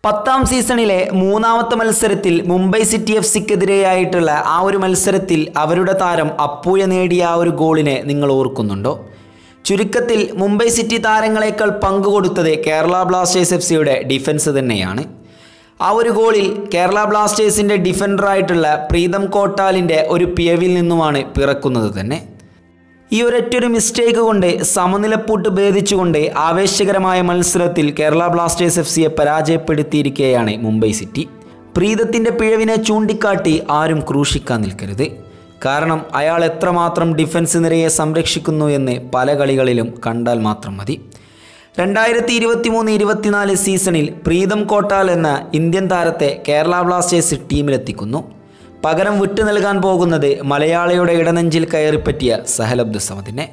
പത്താം സീസണിലെ മൂന്നാമത്തെ മത്സരത്തിൽ മുംബൈ സിറ്റി എഫ് സിക്കെതിരെയായിട്ടുള്ള ആ ഒരു മത്സരത്തിൽ അവരുടെ താരം അപ്പൂയ നേടിയ ആ ഒരു ഗോളിനെ നിങ്ങൾ ഓർക്കുന്നുണ്ടോ ചുരുക്കത്തിൽ മുംബൈ സിറ്റി താരങ്ങളെക്കാൾ പങ്ക് കൊടുത്തത് കേരള ബ്ലാസ്റ്റേഴ്സ് എഫ് സിയുടെ ഡിഫൻസ് തന്നെയാണ് ആ ഒരു ഗോളിൽ കേരള ബ്ലാസ്റ്റേഴ്സിൻ്റെ ഡിഫൻഡറായിട്ടുള്ള പ്രീതം കോട്ടാലിൻ്റെ ഒരു പിയവിൽ നിന്നുമാണ് പിറക്കുന്നത് തന്നെ ഈ ഒരൊറ്റൊരു മിസ്റ്റേക്ക് കൊണ്ട് സമനിലപ്പൂട്ട് ഭേദിച്ചുകൊണ്ട് ആവേശകരമായ മത്സരത്തിൽ കേരള ബ്ലാസ്റ്റേഴ്സ് എഫ് സിയെ പരാജയപ്പെടുത്തിയിരിക്കുകയാണ് മുംബൈ സിറ്റി പ്രീതത്തിൻ്റെ പിഴവിനെ ചൂണ്ടിക്കാട്ടി ആരും ക്രൂശിക്കാൻ നിൽക്കരുത് കാരണം അയാൾ എത്രമാത്രം ഡിഫൻസ് നിരയെ സംരക്ഷിക്കുന്നു എന്ന് പല കളികളിലും കണ്ടാൽ മാത്രം മതി രണ്ടായിരത്തി ഇരുപത്തി മൂന്ന് ഇരുപത്തിനാല് സീസണിൽ പ്രീതം കോട്ടാൽ എന്ന ഇന്ത്യൻ താരത്തെ കേരള ബ്ലാസ്റ്റേഴ്സ് ടീമിലെത്തിക്കുന്നു പകരം വിട്ടു നൽകാൻ പോകുന്നത് മലയാളിയുടെ ഇടനെഞ്ചിൽ കയറിപ്പറ്റിയ സഹൽ അബ്ദുസമദിനെ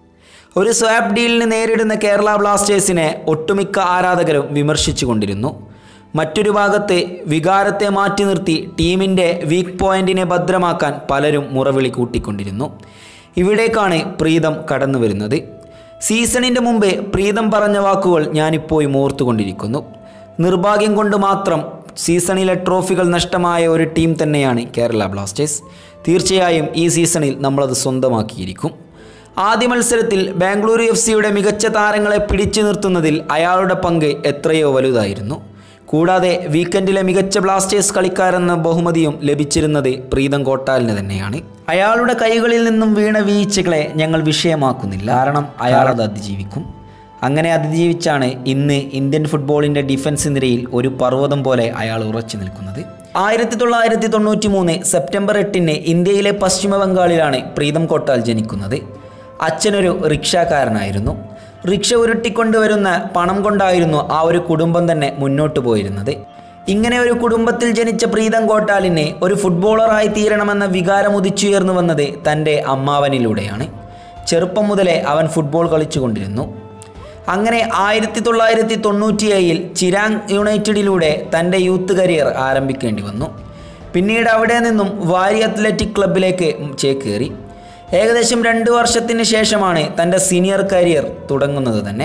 ഒരു സ്വാപ്പ് ഡീലിന് നേരിടുന്ന കേരള ബ്ലാസ്റ്റേഴ്സിനെ ഒട്ടുമിക്ക ആരാധകരും വിമർശിച്ചു കൊണ്ടിരുന്നു മറ്റൊരു ഭാഗത്ത് വികാരത്തെ മാറ്റി നിർത്തി ടീമിൻ്റെ വീക്ക് പോയിന്റിനെ ഭദ്രമാക്കാൻ പലരും മുറവിളി കൂട്ടിക്കൊണ്ടിരുന്നു ഇവിടേക്കാണ് പ്രീതം കടന്നു വരുന്നത് സീസണിൻ്റെ മുമ്പേ പ്രീതം പറഞ്ഞ വാക്കുകൾ ഞാനിപ്പോഴും ഓർത്തുകൊണ്ടിരിക്കുന്നു നിർഭാഗ്യം കൊണ്ട് മാത്രം സീസണിലെ ട്രോഫികൾ നഷ്ടമായ ഒരു ടീം തന്നെയാണ് കേരള ബ്ലാസ്റ്റേഴ്സ് തീർച്ചയായും ഈ സീസണിൽ നമ്മളത് സ്വന്തമാക്കിയിരിക്കും ആദ്യ മത്സരത്തിൽ ബാംഗ്ലൂരു എഫ് സിയുടെ മികച്ച താരങ്ങളെ പിടിച്ചു നിർത്തുന്നതിൽ അയാളുടെ പങ്ക് എത്രയോ വലുതായിരുന്നു കൂടാതെ വീക്കെൻഡിലെ മികച്ച ബ്ലാസ്റ്റേഴ്സ് കളിക്കാരെന്ന ബഹുമതിയും ലഭിച്ചിരുന്നത് പ്രീതം കോട്ടാലിന് തന്നെയാണ് അയാളുടെ കൈകളിൽ നിന്നും വീണ വീഴ്ചകളെ ഞങ്ങൾ വിഷയമാക്കുന്നില്ല കാരണം അയാൾ അത് അതിജീവിക്കും അങ്ങനെ അതിജീവിച്ചാണ് ഇന്ന് ഇന്ത്യൻ ഫുട്ബോളിൻ്റെ ഡിഫൻസ് നിരയിൽ ഒരു പർവ്വതം പോലെ അയാൾ ഉറച്ചു നിൽക്കുന്നത് ആയിരത്തി തൊള്ളായിരത്തി തൊണ്ണൂറ്റി മൂന്ന് സെപ്റ്റംബർ എട്ടിന് ഇന്ത്യയിലെ പശ്ചിമ ബംഗാളിലാണ് പ്രീതം കോട്ടാൽ ജനിക്കുന്നത് അച്ഛനൊരു റിക്ഷാക്കാരനായിരുന്നു റിക്ഷ ഉരുട്ടിക്കൊണ്ടുവരുന്ന പണം കൊണ്ടായിരുന്നു ആ ഒരു കുടുംബം തന്നെ മുന്നോട്ട് പോയിരുന്നത് ഇങ്ങനെ ഒരു കുടുംബത്തിൽ ജനിച്ച പ്രീതം കോട്ടാലിനെ ഒരു ഫുട്ബോളറായി തീരണമെന്ന വികാരം ഉദിച്ചുയർന്നു വന്നത് തൻ്റെ അമ്മാവനിലൂടെയാണ് ചെറുപ്പം മുതലേ അവൻ ഫുട്ബോൾ കളിച്ചുകൊണ്ടിരുന്നു അങ്ങനെ ആയിരത്തി തൊള്ളായിരത്തി തൊണ്ണൂറ്റിയേഴിൽ ചിരാങ് യുണൈറ്റഡിലൂടെ തൻ്റെ യൂത്ത് കരിയർ ആരംഭിക്കേണ്ടി വന്നു പിന്നീട് അവിടെ നിന്നും വാരി അത്ലറ്റിക് ക്ലബിലേക്ക് ചേക്കേറി ഏകദേശം രണ്ട് വർഷത്തിന് ശേഷമാണ് തൻ്റെ സീനിയർ കരിയർ തുടങ്ങുന്നത് തന്നെ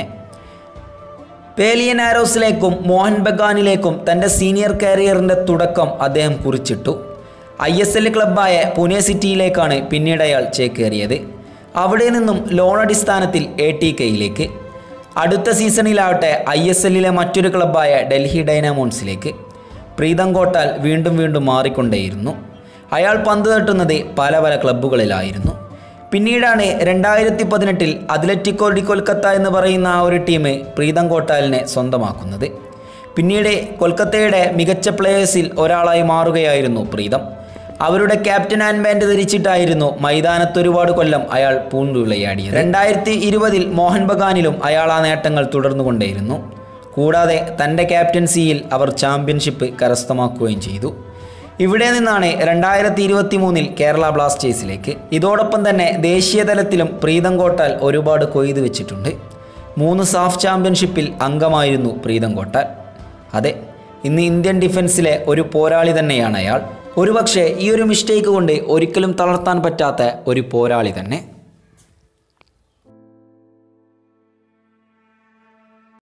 പേലിയൻ ആരോസിലേക്കും മോഹൻ ബഗാനിലേക്കും തൻ്റെ സീനിയർ കരിയറിൻ്റെ തുടക്കം അദ്ദേഹം കുറിച്ചിട്ടു ഐ എസ് എൽ ക്ലബ്ബായ പുനെ സിറ്റിയിലേക്കാണ് പിന്നീട് അയാൾ ചേക്കേറിയത് അവിടെ നിന്നും ലോൺ അടിസ്ഥാനത്തിൽ എ ടി കെയിലേക്ക് അടുത്ത സീസണിലാവട്ടെ ഐ എസ് എല്ലിലെ മറ്റൊരു ക്ലബ്ബായ ഡൽഹി ഡൈനാമോൺസിലേക്ക് പ്രീതം കോട്ടാൽ വീണ്ടും വീണ്ടും മാറിക്കൊണ്ടേയിരുന്നു അയാൾ പന്ത് തട്ടുന്നത് പല പല ക്ലബ്ബുകളിലായിരുന്നു പിന്നീടാണ് രണ്ടായിരത്തി പതിനെട്ടിൽ അത്ലറ്റിക്കോ ഡി കൊൽക്കത്ത എന്ന് പറയുന്ന ആ ഒരു ടീം പ്രീതം കോട്ടാലിനെ സ്വന്തമാക്കുന്നത് പിന്നീട് കൊൽക്കത്തയുടെ മികച്ച പ്ലേയേഴ്സിൽ ഒരാളായി മാറുകയായിരുന്നു പ്രീതം അവരുടെ ക്യാപ്റ്റൻ ആൻഡ് ബാൻഡ് ധരിച്ചിട്ടായിരുന്നു മൈതാനത്ത് ഒരുപാട് കൊല്ലം അയാൾ പൂണ്ടുവിളയാടിയത് രണ്ടായിരത്തി ഇരുപതിൽ മോഹൻ ബഗാനിലും അയാൾ ആ നേട്ടങ്ങൾ തുടർന്നുകൊണ്ടേയിരുന്നു കൂടാതെ തൻ്റെ ക്യാപ്റ്റൻസിയിൽ അവർ ചാമ്പ്യൻഷിപ്പ് കരസ്ഥമാക്കുകയും ചെയ്തു ഇവിടെ നിന്നാണ് രണ്ടായിരത്തി ഇരുപത്തി മൂന്നിൽ കേരള ബ്ലാസ്റ്റേഴ്സിലേക്ക് ഇതോടൊപ്പം തന്നെ ദേശീയ തലത്തിലും പ്രീതം കോട്ടാൽ ഒരുപാട് കൊയ്തു വെച്ചിട്ടുണ്ട് മൂന്ന് സാഫ് ചാമ്പ്യൻഷിപ്പിൽ അംഗമായിരുന്നു പ്രീതം കോട്ടാൽ അതെ ഇന്ന് ഇന്ത്യൻ ഡിഫൻസിലെ ഒരു പോരാളി തന്നെയാണ് അയാൾ ഒരുപക്ഷെ ഈ ഒരു മിസ്റ്റേക്ക് കൊണ്ട് ഒരിക്കലും തളർത്താൻ പറ്റാത്ത ഒരു പോരാളി തന്നെ